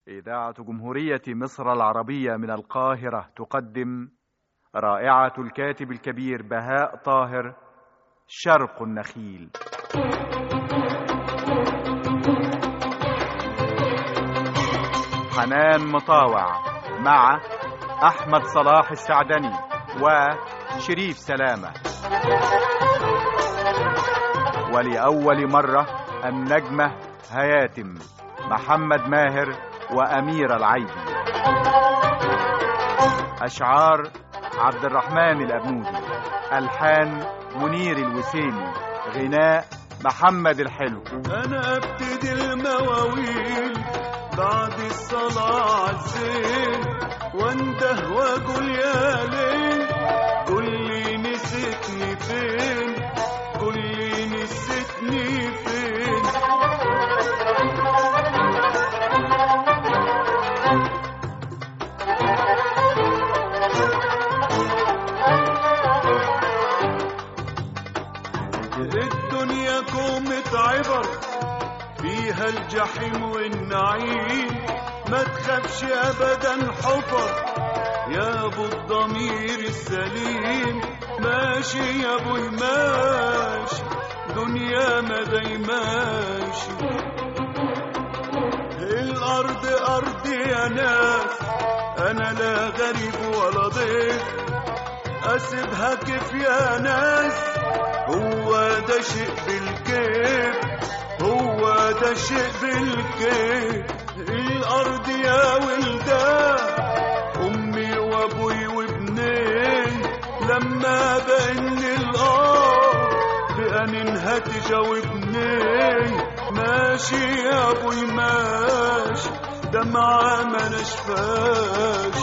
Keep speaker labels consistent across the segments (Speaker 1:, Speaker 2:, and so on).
Speaker 1: إذاعة جمهورية مصر العربية من القاهرة تقدم رائعة الكاتب الكبير بهاء طاهر شرق النخيل حنان مطاوع مع أحمد صلاح السعدني وشريف سلامة ولأول مرة النجمة هياتم محمد ماهر وأمير العيدي أشعار عبد الرحمن الأبنودي ألحان منير الوسيمي غناء محمد الحلو
Speaker 2: انا ابتدي المواويل بعد الصلاة عالزين وانده واقول يا ليل قول لي نسيتني فين قول لي نسيتني فين الدنيا كومة عبر فيها الجحيم والنعيم ما تخافش ابدا حفر يا ابو الضمير السليم ماشي يا ابو ماشي دنيا ما داي ماشي الارض ارضي يا ناس انا لا غريب ولا ضيف اسيبها كيف يا ناس هو ده شيء بالكيف هو ده شيء بالكيف الارض يا ولدان امي وابوي وابنين لما بان الارض بان هتجاوبني ماشي يا ابوي ماشي دمعة ما نشفاش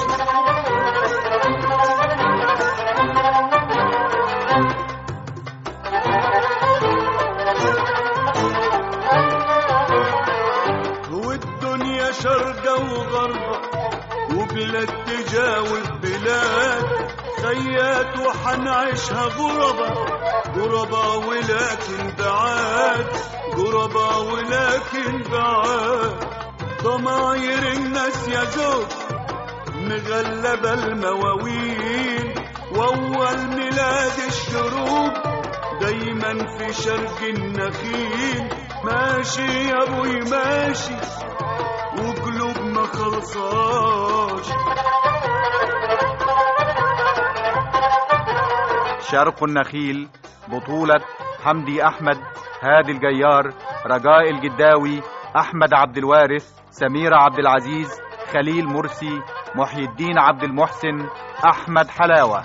Speaker 2: والدنيا شرقة وغربة وبلاد تجاوب بلاد خيات وحنعيشها غربة غربة ولكن بعاد غربة ولكن بعاد ضماير الناس يا زوج مغلبة المواويل وأول ميلاد الشروق دايما في شرق النخيل ماشي يا ابوي ماشي وقلوب ما خلصاش
Speaker 1: شرق النخيل بطولة حمدي أحمد هادي الجيار رجاء الجداوي أحمد عبد الوارث سميرة عبد العزيز خليل مرسي محي الدين عبد المحسن أحمد حلاوة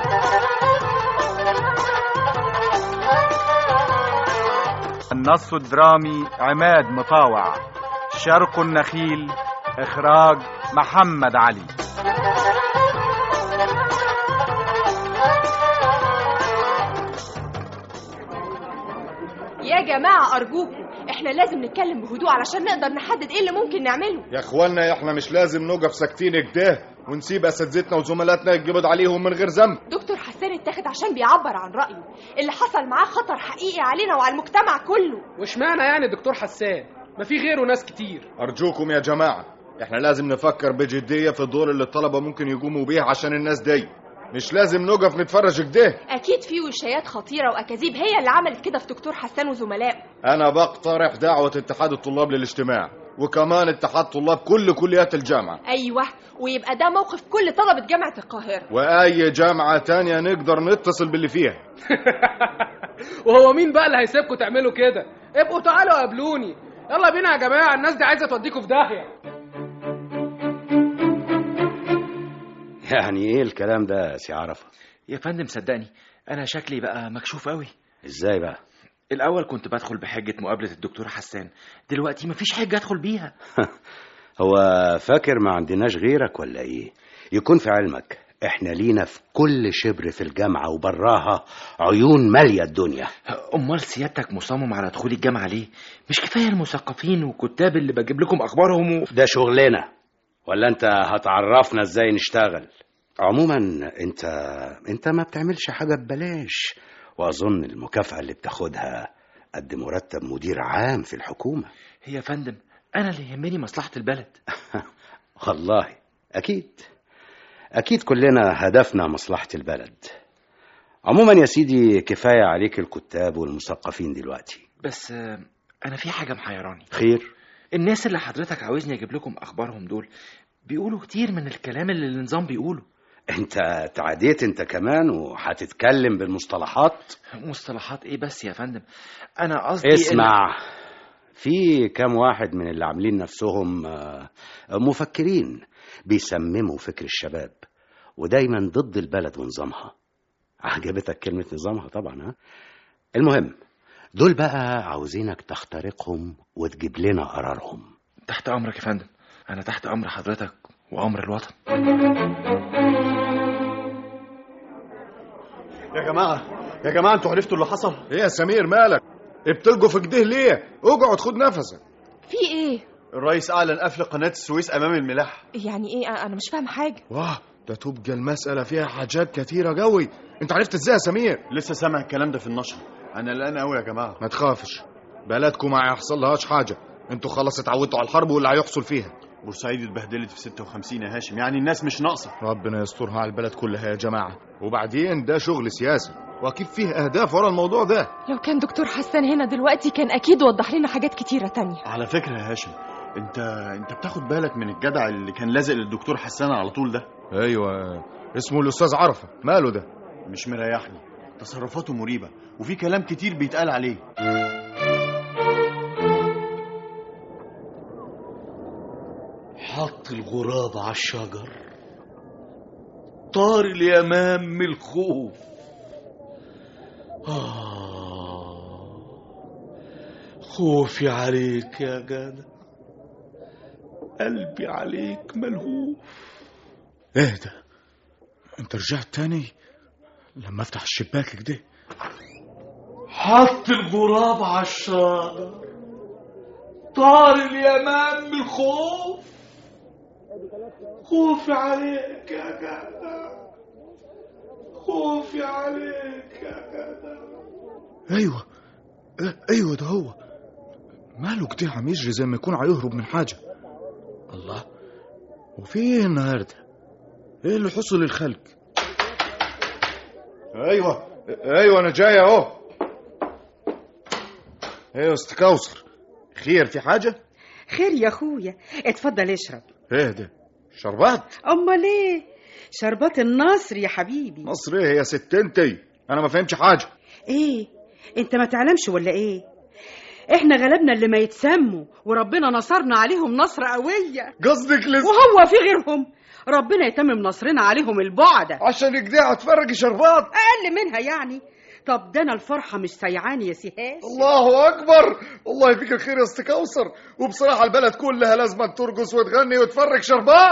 Speaker 1: النص الدرامي عماد مطاوع شرق النخيل إخراج محمد علي
Speaker 3: يا جماعة أرجوكم احنا لازم نتكلم بهدوء علشان نقدر نحدد ايه اللي ممكن نعمله
Speaker 4: يا اخوانا احنا مش لازم نقف ساكتين كده ونسيب اساتذتنا وزملاتنا يتقبض عليهم من غير ذنب
Speaker 3: دكتور حسان اتاخد عشان بيعبر عن رأيه اللي حصل معاه خطر حقيقي علينا وعلى المجتمع كله
Speaker 5: واشمعنى يعني دكتور حسان ما في غيره ناس كتير
Speaker 4: ارجوكم يا جماعه احنا لازم نفكر بجديه في الدور اللي الطلبه ممكن يقوموا بيه عشان الناس دي مش لازم نقف نتفرج كده
Speaker 3: أكيد في وشايات خطيرة وأكاذيب هي اللي عملت كده في دكتور حسان وزملائه
Speaker 4: انا بقترح دعوه اتحاد الطلاب للاجتماع وكمان اتحاد طلاب كل كليات الجامعه
Speaker 3: أيوة ويبقى ده موقف كل طلبة جامعة القاهرة
Speaker 4: واي جامعه تانية نقدر نتصل باللي فيها
Speaker 5: وهو مين بقى اللي هيسيبكم تعملوا كده ابقوا تعالوا قابلوني يلا بينا يا جماعه الناس دي عايزه توديكوا في داهيه
Speaker 6: يعني ايه الكلام ده يا سي عرفة
Speaker 7: يا فندم صدقني انا شكلي بقى مكشوف قوي
Speaker 6: ازاي بقى
Speaker 7: الاول كنت بدخل بحجه مقابله الدكتور حسان دلوقتي مفيش حاجه ادخل بيها
Speaker 6: هو فاكر ما عندناش غيرك ولا ايه يكون في علمك احنا لينا في كل شبر في الجامعة وبراها عيون مالية الدنيا
Speaker 7: امال سيادتك مصمم على دخول الجامعه ليه مش كفايه المثقفين والكتاب اللي بجيب لكم اخبارهم و...
Speaker 6: ده شغلنا ولا انت هتعرفنا ازاي نشتغل عموما انت انت ما بتعملش حاجة ببلاش واظن المكافأة اللي بتاخدها قد مرتب مدير عام في الحكومة
Speaker 7: هي يا فندم انا اللي يهمني مصلحه البلد
Speaker 6: والله أكيد أكيد كلنا هدفنا مصلحة البلد عموما يا سيدي كفاية عليك الكتاب والمثقفين دلوقتي
Speaker 7: بس آه، انا في حاجه محيراني
Speaker 6: خير
Speaker 7: الناس اللي حضرتك عاوزني اجيب لكم اخبارهم دول بيقولوا كتير من الكلام اللي النظام بيقوله
Speaker 6: انت تعديت انت كمان وهتتكلم بالمصطلحات
Speaker 7: مصطلحات ايه بس يا فندم انا قصدي إن-
Speaker 6: اسمع في كام واحد من اللي عاملين نفسهم آه، مفكرين بيسمموا فكر الشباب ودايما ضد البلد ونظامها عجبتك كلمة نظامها طبعا ها المهم دول بقى عاوزينك تخترقهم وتجيب لنا قرارهم
Speaker 7: تحت امرك يا فندم انا تحت امر حضرتك وامر الوطن
Speaker 2: يا جماعه يا جماعه انتوا عرفتوا اللي حصل
Speaker 4: ايه يا سمير مالك بتلقوا في كده ليه اقعد خد نفسك
Speaker 3: في ايه
Speaker 2: الرئيس اعلن قفل قناه السويس امام الملاحه
Speaker 3: يعني ايه انا مش فاهم حاجه
Speaker 4: واه ده تبقى المسألة فيها حاجات كتيرة قوي انت عرفت ازاي يا سمير
Speaker 2: لسه سامع الكلام ده في النشر انا قلقان قوي يا جماعه
Speaker 4: ما تخافش بلدكم ما هيحصل لهاش حاجة انتوا خلاص اتعودتوا على الحرب واللي هيحصل فيها
Speaker 2: بورسعيد اتبهدلت في 56 يا هاشم يعني الناس مش ناقصه
Speaker 4: ربنا يسترها على البلد كلها يا جماعة وبعدين ده شغل سياسي واكيد فيه اهداف ورا الموضوع ده
Speaker 3: لو كان دكتور حسان هنا دلوقتي كان اكيد وضح لنا حاجات كتيره تانية
Speaker 2: على فكره يا هاشم انت انت بتاخد بالك من الجدع اللي كان لازق للدكتور حسان على طول ده
Speaker 4: ايوه اسمه الاستاذ عرفة ماله ده
Speaker 2: مش مريحني تصرفاته مريبه وفي كلام كتير بيتقال عليه
Speaker 8: حط الغراب على الشجر طار اليمام من الخوف آه خوفي عليك يا جدع قلبي عليك ملهوف
Speaker 4: ايه ده انت رجعت تاني لما افتح الشباك كده
Speaker 8: حط الغراب على الشجر طار اليمام من الخوف خوفي عليك يا جدع خوفي عليك يا جدع
Speaker 4: ايوه اه، ايوه ده هو ماله كده عم يجري زي ما يكون هيهرب من حاجه الله وفي ايه النهارده ايه اللي حصل للخلق ايوه ايوه انا جاي اهو ايوه است كوثر خير في حاجه
Speaker 9: خير يا اخويا اتفضل اشرب
Speaker 4: ايه ده شربات
Speaker 9: امال ايه شربات النصر يا حبيبي
Speaker 4: مصر ايه يا ست انتي انا ما فهمتش حاجه
Speaker 9: ايه انت ما تعلمش ولا ايه احنا غلبنا اللي ما يتسموا وربنا نصرنا عليهم نصر قوية
Speaker 4: قصدك لسه
Speaker 9: وهو في غيرهم ربنا يتمم نصرنا عليهم البعدة
Speaker 4: عشان كده هتفرجي شربات
Speaker 9: اقل منها يعني طب ده انا الفرحة مش سيعاني يا سهاس
Speaker 4: الله اكبر والله فيك الخير يا است كوثر وبصراحه البلد كلها لازم ترقص وتغني وتفرج شربات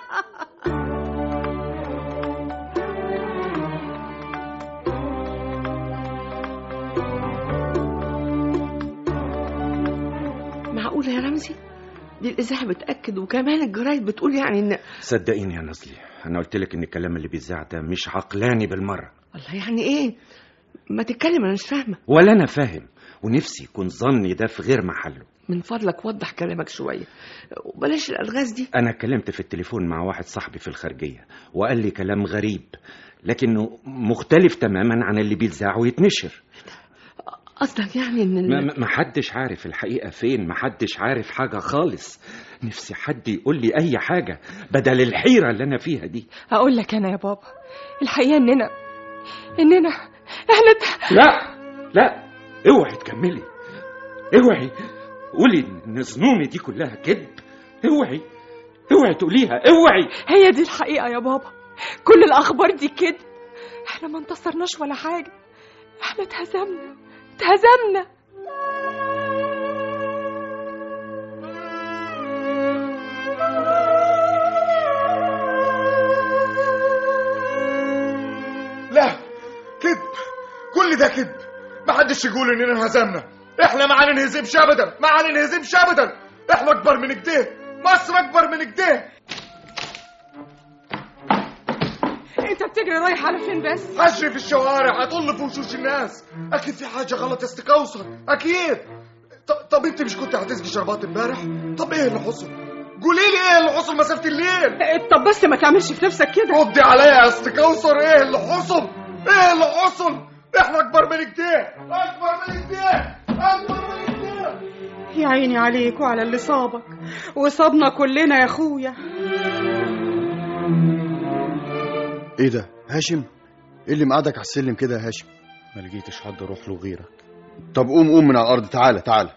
Speaker 10: معقولة يا رمزي دي الإذاعة بتأكد وكمان الجرايد بتقول يعني إن
Speaker 11: صدقيني يا نزلي انا قلت لك ان الكلام اللي بيذاع ده مش عقلاني بالمره
Speaker 10: الله يعني إيه ما تتكلم أنا مش فاهمة
Speaker 11: ولا انا فاهم ونفسي يكون ظني ده في غير محله
Speaker 10: من فضلك وضح كلامك شوية وبلاش الألغاز دي
Speaker 11: انا اتكلمت في التليفون مع واحد صاحبي في الخارجيه وقال لي كلام غريب لكنه مختلف تماما عن اللي بيتذاع ويتنشر
Speaker 10: قصدك يعني إن ال-
Speaker 11: ما ما- ما حدش عارف الحقيقه فين ما حدش عارف حاجه خالص نفسي حد يقول لي اي حاجه بدل الحيره اللي انا فيها دي
Speaker 3: اقول لك انا يا بابا الحقيقه اننا اننا احنا ت-
Speaker 11: لا لا اوعي تكملي اوعي قولي ان ظنوني دي كلها كذب اوعي اوعي تقوليها اوعي
Speaker 3: هي دي الحقيقه يا بابا كل الاخبار دي كده احنا ما انتصرناش ولا حاجه احنا اتهزمنا اتهزمنا
Speaker 4: لا كذب كل ده كذب ما حدش يقول اننا انهزمنا احنا ما هننهزمش ابدا ما هننهزمش ابدا احنا اكبر من كده مصر اكبر من كده
Speaker 3: انت بتجري رايح على فين بس
Speaker 4: هجري في الشوارع هطل في وشوش الناس اكيد في حاجه غلط يا است كوثر اكيد ط- طب انت مش كنت هتسقي شربات امبارح طب ايه اللي حصل قولي لي ايه اللي حصل مسافه الليل
Speaker 9: طب بس ما تعملش في نفسك كده
Speaker 4: ردي عليا يا است كوثر ايه اللي حصل ايه اللي حصل احنا اكبر من كده اكبر من كده اكبر من كده
Speaker 9: يا عيني عليك وعلى اللي صابك وصابنا كلنا يا اخويا
Speaker 2: ايه ده هاشم ايه اللي مقعدك على السلم كده يا هاشم
Speaker 4: ما لقيتش حد اروح له غيرك
Speaker 2: طب قوم قوم من على الارض تعالى تعالى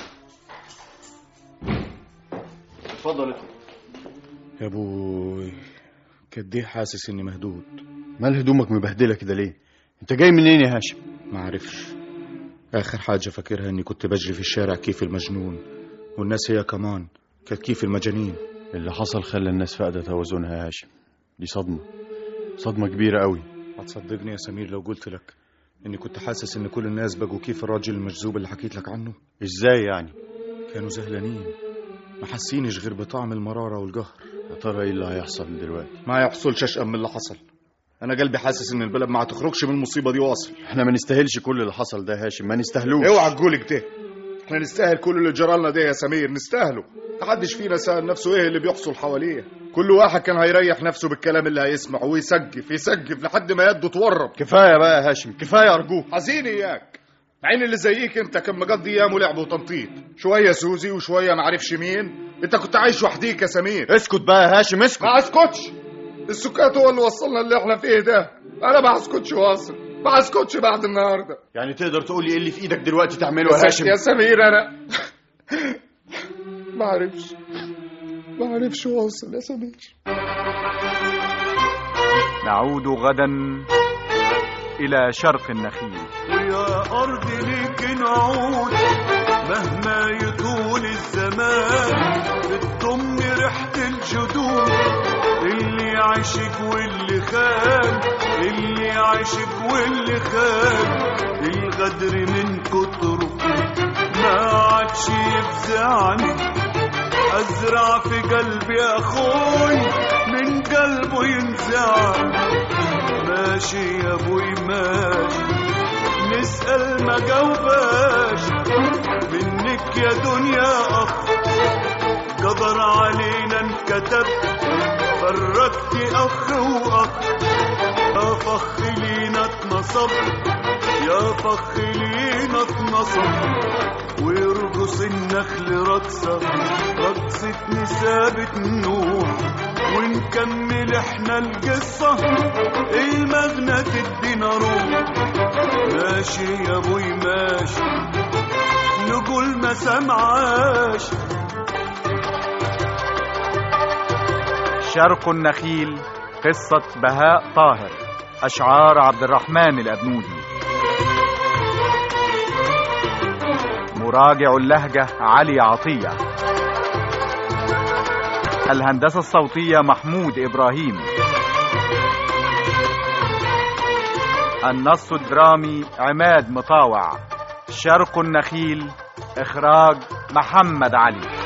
Speaker 2: اتفضل ادخل
Speaker 4: يا ابوي قد ايه حاسس اني مهدود
Speaker 2: مال هدومك مبهدله كده ليه انت جاي منين يا هاشم
Speaker 4: ما عرفش اخر حاجه فاكرها اني كنت بجري في الشارع كيف المجنون والناس هي كمان كانت كيف المجانين
Speaker 2: اللي حصل خلى الناس فاقده توازنها يا هاشم دي صدمه صدمه كبيره قوي
Speaker 4: هتصدقني يا سمير لو قلت لك اني كنت حاسس ان كل الناس بقوا كيف الراجل المجذوب اللي حكيت لك عنه
Speaker 2: ازاي يعني
Speaker 4: كانوا زهلانين ما حاسينش غير بطعم المراره والقهر
Speaker 2: يا ترى ايه اللي هيحصل دلوقتي
Speaker 4: ما يحصلش اشقى من اللي حصل انا قلبي حاسس ان البلد ما هتخرجش من المصيبه دي واصل
Speaker 2: احنا ما نستاهلش كل اللي حصل ده يا هاشم ما نستاهلوش
Speaker 4: اوعى تقول كده احنا نستاهل كل اللي جرالنا ده يا سمير نستاهله محدش فينا سأل نفسه ايه اللي بيحصل حواليه كل واحد كان هيريح نفسه بالكلام اللي هيسمعه ويسقف يسقف لحد ما يده تورم
Speaker 2: كفايه بقى يا هاشم كفايه ارجوك
Speaker 4: حزين اياك عين اللي زيك انت كان مقضي ايامه لعب وتنطيط شويه سوزي وشويه معرفش مين انت كنت عايش وحديك يا سمير
Speaker 2: اسكت بقى يا هاشم اسكت
Speaker 4: ما اسكتش السكات هو اللي وصلنا اللي احنا فيه ده انا ما اسكتش واصل ما اسكتش بعد النهارده
Speaker 2: يعني تقدر تقول لي ايه اللي في ايدك دلوقتي تعمله يا هاشم
Speaker 4: يا سمير انا ما عرفش ما عرفش واصل يا سمير
Speaker 1: نعود غدا إلى شرق النخيل
Speaker 8: ويا أرض ليك نعود مهما يطول الزمان بتضم ريحة الجدود اللي عاشق واللي خان اللي عاشق واللي خان الغدر من كتره ما عادش يفزعني أزرع في قلبي أخوي من قلبه ينزع ماشي يا أبوي ماشي نسأل ما جاوباش منك يا دنيا أخ قدر علينا انكتب فرقت أخ وأخ يا فخ لينا اتنصب يا فخ لينا اتنصب ويرقص النخل رقصة رقصة نسابة نوح ونكمل احنا القصة المغنى تدينا روح ماشي يا ابوي ماشي نقول ما سمعاش
Speaker 1: شرق النخيل قصة بهاء طاهر أشعار عبد الرحمن الأبنودي مراجع اللهجة علي عطية الهندسة الصوتية محمود إبراهيم النص الدرامي عماد مطاوع شرق النخيل إخراج محمد علي